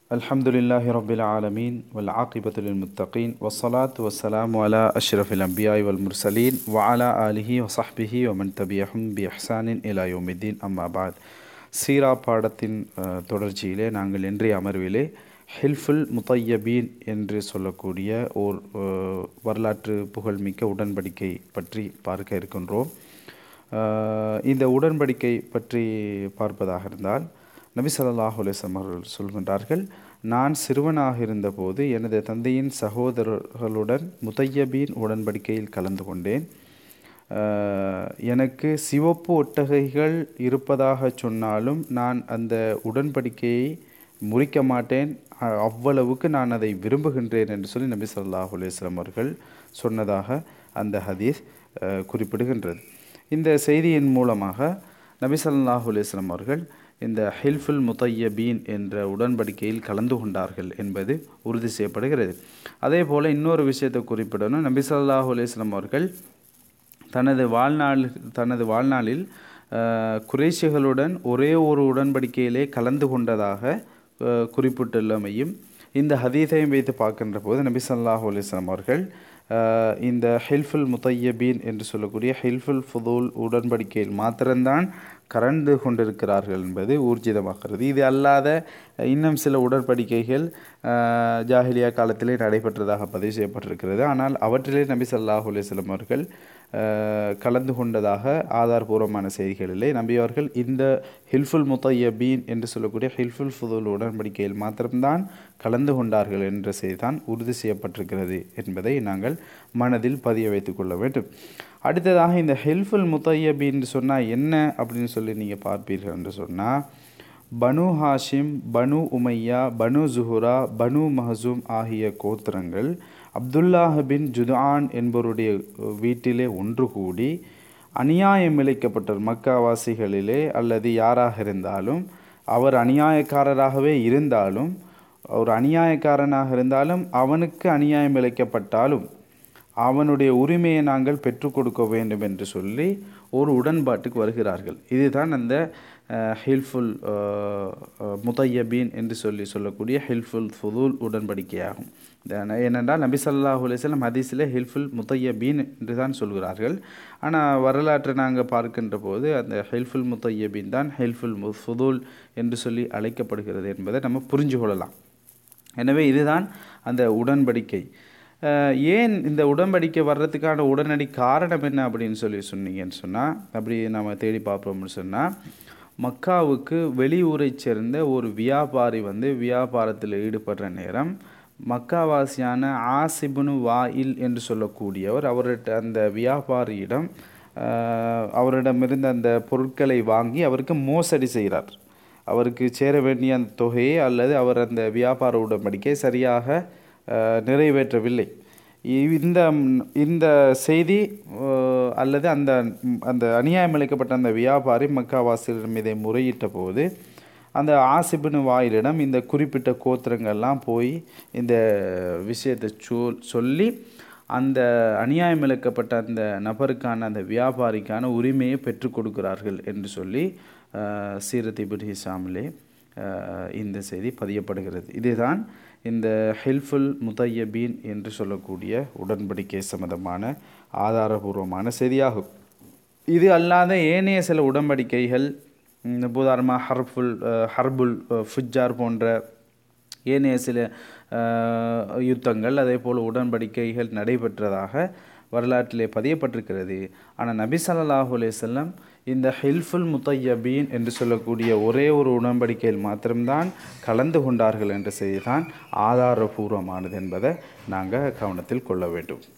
الحمد لله رب العالمين والعاقبة للمتقين والصلاة والسلام على أشرف الأنبياء والمرسلين وعلى آله وصحبه ومن تبعهم بإحسان إلى يوم الدين أما بعد சீரா பாடத்தின் அஹ், தொடர்ச்சியிலே நாங்கள் இன்றைய அமர்விலே ஹில்ஃபுல் முத்தையபீன் என்று சொல்லக்கூடிய ஓர் அஹ், வரலாற்று புகழ்மிக்க உடன்படிக்கை பற்றி பார்க்க இருக்கின்றோம் அஹ், இந்த உடன்படிக்கை பற்றி பார்ப்பதாக இருந்தால் நபி ஸல்லல்லாஹு அலைஹி வஸல்லம் அவர்கள் சொல்கின்றார்கள் நான் சிறுவனாக இருந்தபோது எனது தந்தையின் சகோதரர்களுடன் முத்தையபீன் உடன்படிக்கையில் கலந்து கொண்டேன் அஹ், எனக்கு சிவப்பு ஒட்டகைகள் இருப்பதாக சொன்னாலும் நான் அந்த உடன்படிக்கையை முறிக்க மாட்டேன் அ- அவ்வளவுக்கு நான் அதை விரும்புகின்றேன் என்று சொல்லி நபி ஸல்லல்லாஹு அலைஹி வஸல்லம் அவர்கள் சொன்னதாக அந்த ஹதீஸ் அஹ், குறிப்பிடுகின்றது இந்த செய்தியின் மூலமாக நபி ஸல்லல்லாஹு அலைஹி வஸல்லம் அவர்கள் இந்த ஹில்ஃபுல் முத்தையபீன் என்ற உடன்படிக்கையில் கலந்து கொண்டார்கள் என்பது உறுதி செய்யப்படுகிறது அதே போல் இன்னொரு விஷயத்தை குறிப்பிடணும் நபி ஸல்லல்லாஹு அலைஹி வஸல்லம் அவர்கள் தனது வாழ்நாள் தனது வாழ்நாளில் அஹ், குறைஷிகளுடன் ஒரே ஒரு உடன்படிக்கையிலே கலந்து கொண்டதாக அஹ், குறிப்பிட்டுள்ளமையும் இந்த ஹதீஸையும் வைத்து பார்க்கின்ற போது நபி ஸல்லல்லாஹு அலைஹி வஸல்லம் அவர்கள் அஹ், இந்த ஹில்ஃபுல் முத்தையபீன் என்று சொல்லக்கூடிய ஹில்ஃபுல் ஃபுதூல் உடன்படிக்கையில் மாத்திரம்தான் கலந்து கொண்டிருக்கிறார்கள் என்பது ஊர்ஜிதமாகிறது இது அல்லாத அஹ், இன்னும் சில உடன்படிக்கைகள் அஹ், ஜாஹிலியா காலத்திலே நடைபெற்றதாக பதிவு செய்யப்பட்டிருக்கிறது ஆனால் அவற்றிலே நபி ஸல்லல்லாஹு அலைஹி வஸல்லம் அவர்கள் அஹ், கலந்து கொண்டதாக ஆதாரபூர்வமான செய்திகளிலே நபி அவர்கள் இந்த ஹில்ஃபுல் முத்தையபீன் என்று சொல்லக்கூடிய ஹில்ஃபுல் ஃபுதுல் உடன்படிக்கையில் மாத்திரம்தான் கலந்து கொண்டார்கள் என்ற செய்தி தான் உறுதி செய்யப்பட்டிருக்கிறது என்பதை நாங்கள் மனதில் பதிய வைத்துக் கொள்ள வேண்டும் அடுத்ததாக இந்த ஹில்ஃபுல் முத்தையபீன் சொன்னால் என்ன அப்படின்னு சொல்லி நீங்கள் பார்ப்பீர்கள் என்று சொன்னால் பனு ஹாஷிம் பனு உமையா பனு ஜுஹுரா பனு மஹசூம் ஆகிய கோத்திரங்கள் அப்துல்லாஹ் பின் ஜுதான் என்பவருடைய வீட்டிலே ஒன்று கூடி அநியாயம் இழைக்கப்பட்ட மக்காவாசிகளிலே அல்லது யாராக இருந்தாலும் அவர் அநியாயக்காரராகவே இருந்தாலும் ஒரு அநியாயக்காரனாக இருந்தாலும் அவனுக்கு அநியாயம் இழைக்கப்பட்டாலும் அவனுடைய உரிமையை நாங்கள் பெற்றுக் கொடுக்க வேண்டும் என்று சொல்லி ஒரு உடன்பாட்டுக்கு வருகிறார்கள் இதுதான் அந்த ஹில்ஃபுல் முதையபீன் என்று சொல்லி சொல்லக்கூடிய ஹில்ஃபுல் ஃபுதூல் உடன்படிக்கையாகும் இந்த- ஏனென்றால் நபி ஸல்லல்லாஹு அலைஹி வஸல்லம் ஹதீஸில் ஹில்ஃபுல் முத்தையபீன் என்று தான் சொல்கிறார்கள் ஆனால் வரலாற்றை நாங்கள் பார்க்கின்ற போது அந்த ஹில்ஃபுல் முத்தையபீன் தான் ஹில்ஃபுல் ஃபுதூல் என்று சொல்லி அழைக்கப்படுகிறது என்பதை நம்ம புரிஞ்சு கொள்ளலாம் எனவே இதுதான் அந்த உடன்படிக்கை அஹ், ஏன் இந்த உடன்படிக்கை வர்றதுக்கான உடனடி காரணம் என்ன அப்படின்னு சொல்லி சொன்னீங்கன்னு சொன்னால் அப்படி நம்ம தேடி பார்ப்போம்னு சொன்னால் மக்காவுக்கு வெளியூரைச் சேர்ந்த ஒரு வியாபாரி வந்து வியாபாரத்தில் ஈடுபடுற நேரம் மக்காவாசியான ஆசிபுனு வாயில் என்று சொல்லக்கூடியவர் அவர்கிட்ட அந்த வியாபாரியிடம் அஹ், அவரிடமிருந்து அந்த பொருட்களை வாங்கி அவருக்கு மோசடி செய்கிறார் அவருக்கு சேர வேண்டிய அந்த தொகையை அல்லது அவர் அந்த வியாபார உடன்படிக்கை சரியாக அஹ், நிறைவேற்றவில்லை இ- இந்த இந்த செய்தி அஹ், அல்லது அந்த அந்த அநியாயம் இழைக்கப்பட்ட அந்த வியாபாரி மக்காவாசிகளிடம் இதை முறையிட்ட போது அந்த ஆசிபின் வாயிலிடம் இந்த குறிப்பிட்ட கோத்திரங்கள்லாம் போய் இந்த விஷயத்தை சொல் சொல்லி அந்த அநியாயம் இழைக்கப்பட்ட அந்த நபருக்கான அந்த வியாபாரிக்கான உரிமையை பெற்றுக் கொடுக்கிறார்கள் என்று சொல்லி அஹ், சீரத் இபின் ஹிசாமிலே அஹ், இந்த செய்தி பதியப்படுகிறது இதுதான் இந்த ஹெல்ஃபுல் முதையபீன் என்று சொல்லக்கூடிய உடன்படிக்கை சம்பந்தமான ஆதாரபூர்வமான செய்தியாகும் இது அல்லாத ஏனைய சில உடன்படிக்கைகள் ம், உதாரணமாக ஹர்புல் அஹ், ஹர்புல் அஹ், ஃபுஜார் போன்ற ஏனைய சில அஹ், யுத்தங்கள் அதே போல் உடன்படிக்கைகள் நடைபெற்றதாக வரலாற்றிலே பதியப்பட்டிருக்கிறது ஆனால் நபி ஸல்லல்லாஹு அலைஹி வஸல்லம் இந்த ஹில்ஃபுல் முத்தையபீன் என்று சொல்லக்கூடிய ஒரே ஒரு உடன்படிக்கையில் மாத்திரம்தான் கலந்து கொண்டார்கள் என்ற செய்தி தான் ஆதாரபூர்வமானது என்பதை நாங்கள் கவனத்தில் கொள்ள வேண்டும்